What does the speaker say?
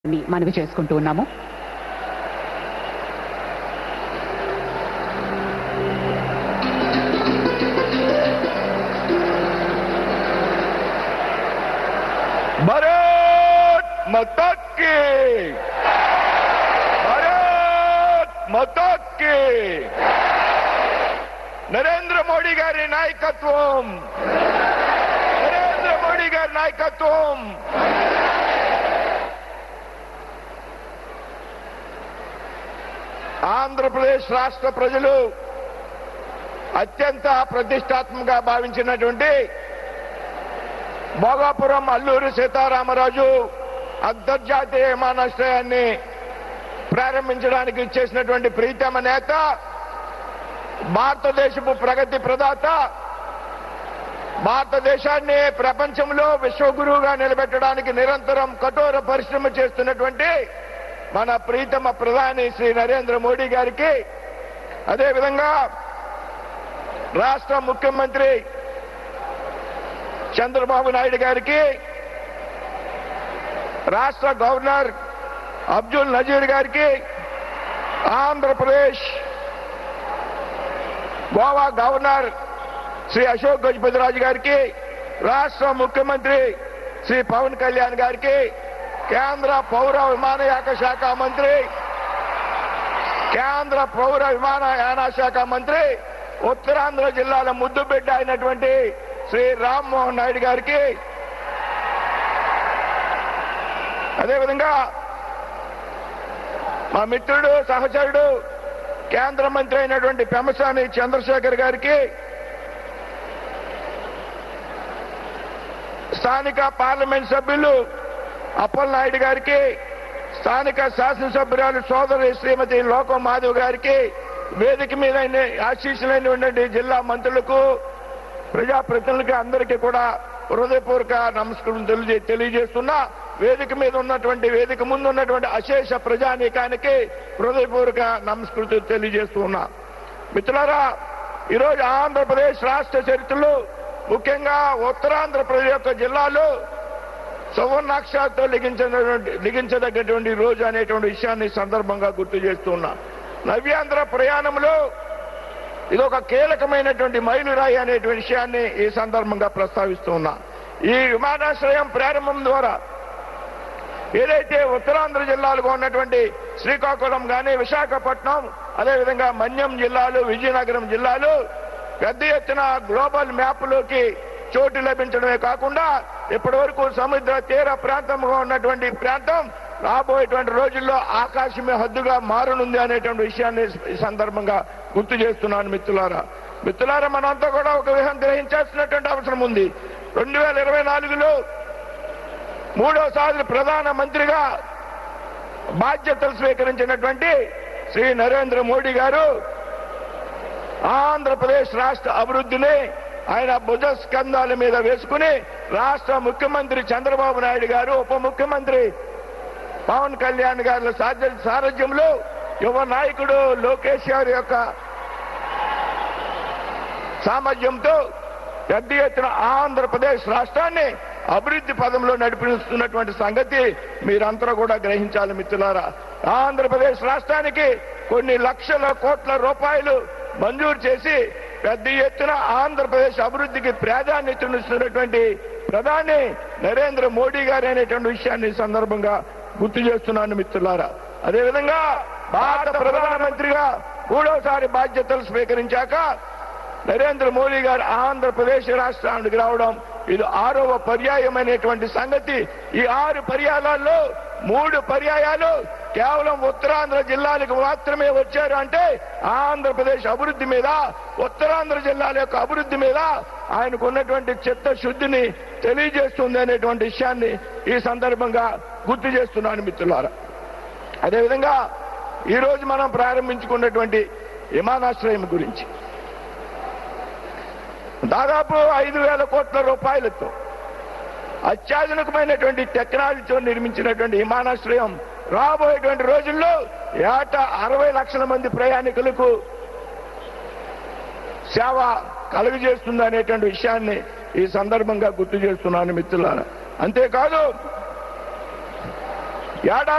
అని మనవి చేసుకుంటూ ఉన్నాము భారత్ మతకి భారత్ మతకి నరేంద్ర మోడీ గారి నాయకత్వం నరేంద్ర మోడీ గారి నాయకత్వం ఆంధ్రప్రదేశ్ రాష్ట్ర ప్రజలు అత్యంత ప్రతిష్టాత్మకంగా భావించినటువంటి భోగాపురం అల్లూరి సీతారామరాజు అంతర్జాతీయ విమానాశ్రయాన్ని ప్రారంభించడానికి ఇచ్చేసినటువంటి ప్రీతమ నేత భారతదేశపు ప్రగతి ప్రదాత భారతదేశాన్ని ప్రపంచంలో విశ్వగురువుగా నిలబెట్టడానికి నిరంతరం కఠోర పరిశ్రమ చేస్తున్నటువంటి మన ప్రీతమ ప్రధాని శ్రీ నరేంద్ర మోడీ గారికి అదేవిధంగా రాష్ట్ర ముఖ్యమంత్రి చంద్రబాబు నాయుడు గారికి రాష్ట్ర గవర్నర్ అబ్దుల్ నజీర్ గారికి ఆంధ్రప్రదేశ్ గోవా గవర్నర్ శ్రీ అశోక్ గజపతిరాజు గారికి రాష్ట్ర ముఖ్యమంత్రి శ్రీ పవన్ కళ్యాణ్ గారికి కేంద్ర పౌర విమానయాన శాఖ మంత్రి కేంద్ర పౌర విమానయాన శాఖ మంత్రి ఉత్తరాంధ్ర జిల్లాల ముద్దుబిడ్డ అయినటువంటి శ్రీ రామ్మోహన్ నాయుడు గారికి అదేవిధంగా మా మిత్రుడు సహచరుడు కేంద్ర మంత్రి అయినటువంటి పెమసాని చంద్రశేఖర్ గారికి స్థానిక పార్లమెంట్ సభ్యులు అప్పలనాయుడు గారికి స్థానిక శాసనసభ్యురాలు సోదరి శ్రీమతి లోకం మాధవ్ గారికి వేదిక మీద ఆశీస్సులైనటువంటి జిల్లా మంత్రులకు ప్రజాప్రతినిధులకి అందరికీ కూడా హృదయపూర్వక నమస్కారం తెలియజే తెలియజేస్తున్నా వేదిక మీద ఉన్నటువంటి వేదిక ముందు ఉన్నటువంటి అశేష ప్రజానీకానికి హృదయపూర్వక నమస్కృతులు తెలియజేస్తూ ఉన్నా మిత్రులారా ఈరోజు ఆంధ్రప్రదేశ్ రాష్ట్ర చరిత్రలో ముఖ్యంగా ఉత్తరాంధ్రప్రదేశ్ యొక్క జిల్లాలో సువర్ణాక్షరాలతో లిఖించినటువంటి లిఖించదగ్గటువంటి రోజు అనేటువంటి విషయాన్ని ఈ సందర్భంగా గుర్తు చేస్తున్నా నవ్యాంధ్ర ప్రయాణంలో ఇది ఒక కీలకమైనటువంటి మైలురాయి అనేటువంటి విషయాన్ని ఈ సందర్భంగా ప్రస్తావిస్తూ ఉన్నా ఈ విమానాశ్రయం ప్రారంభం ద్వారా ఏదైతే ఉత్తరాంధ్ర జిల్లాలుగా ఉన్నటువంటి శ్రీకాకుళం గాని విశాఖపట్నం అదేవిధంగా మన్యం జిల్లాలు విజయనగరం జిల్లాలు పెద్ద ఎత్తున గ్లోబల్ మ్యాప్లోకి చోటు లభించడమే కాకుండా ఇప్పటి వరకు సముద్ర తీర ప్రాంతంగా ఉన్నటువంటి ప్రాంతం రాబోయేటువంటి రోజుల్లో ఆకాశమే హద్దుగా మారనుంది అనేటువంటి విషయాన్ని ఈ సందర్భంగా గుర్తు చేస్తున్నాను మిత్రులారా మిత్రులారా మనంతా కూడా ఒక విషయం గ్రహించాల్సినటువంటి అవసరం ఉంది రెండు వేల ఇరవై నాలుగులో మూడోసారి ప్రధాన మంత్రిగా బాధ్యతలు స్వీకరించినటువంటి శ్రీ నరేంద్ర మోడీ గారు ఆంధ్రప్రదేశ్ రాష్ట్ర అభివృద్ధిని ఆయన భుజ స్కంధాల మీద వేసుకుని రాష్ట్ర ముఖ్యమంత్రి చంద్రబాబు నాయుడు గారు ఉప ముఖ్యమంత్రి పవన్ కళ్యాణ్ గారి సాధ్య- సారథ్యంలో యువ నాయకుడు లోకేష్ గారి యొక్క సామర్థ్యంతో పెద్ద ఎత్తున ఆంధ్రప్రదేశ్ రాష్ట్రాన్ని అభివృద్ధి పదంలో నడిపిస్తున్నటువంటి సంగతి మీరంతా కూడా గ్రహించాలి మిత్రులారా ఆంధ్రప్రదేశ్ రాష్ట్రానికి కొన్ని లక్షల కోట్ల రూపాయలు మంజూరు చేసి పెద్ద ఎత్తున ఆంధ్రప్రదేశ్ అభివృద్ధికి ప్రాధాన్యతనిస్తున్నటువంటి ప్రధాని నరేంద్ర మోడీ గారు అనేటువంటి విషయాన్ని ఈ సందర్భంగా గుర్తు చేస్తున్నాను మిత్రులారా అదేవిధంగా భారత ప్రధానమంత్రిగా మూడోసారి బాధ్యతలు స్వీకరించాక నరేంద్ర మోడీ గారు ఆంధ్రప్రదేశ్ రాష్ట్రానికి రావడం ఇది ఆరవ పర్యాయమైనటువంటి సంగతి ఈ ఆరు పర్యాయాలలో మూడు పర్యాయాలు కేవలం ఉత్తరాంధ్ర జిల్లాలకు మాత్రమే వచ్చారు అంటే ఆంధ్రప్రదేశ్ అభివృద్ధి మీద ఉత్తరాంధ్ర జిల్లాల యొక్క అభివృద్ధి మీద ఆయనకు ఉన్నటువంటి చిత్తశుద్ధిని తెలియజేస్తుంది అనేటువంటి విషయాన్ని ఈ సందర్భంగా గుర్తు చేస్తున్నాను మిత్రులారా అదేవిధంగా ఈ రోజు మనం ప్రారంభించుకున్నటువంటి విమానాశ్రయం గురించి దాదాపు ఐదు వేల కోట్ల రూపాయలతో అత్యాధునికమైనటువంటి టెక్నాలజీతో నిర్మించినటువంటి విమానాశ్రయం రాబోయేటువంటి రోజుల్లో ఏటా అరవై లక్షల మంది ప్రయాణికులకు సేవ కలుగజేస్తుంది అనేటువంటి విషయాన్ని ఈ సందర్భంగా గుర్తు చేస్తున్నాను మిత్రులారా అంతేకాదు ఏడాది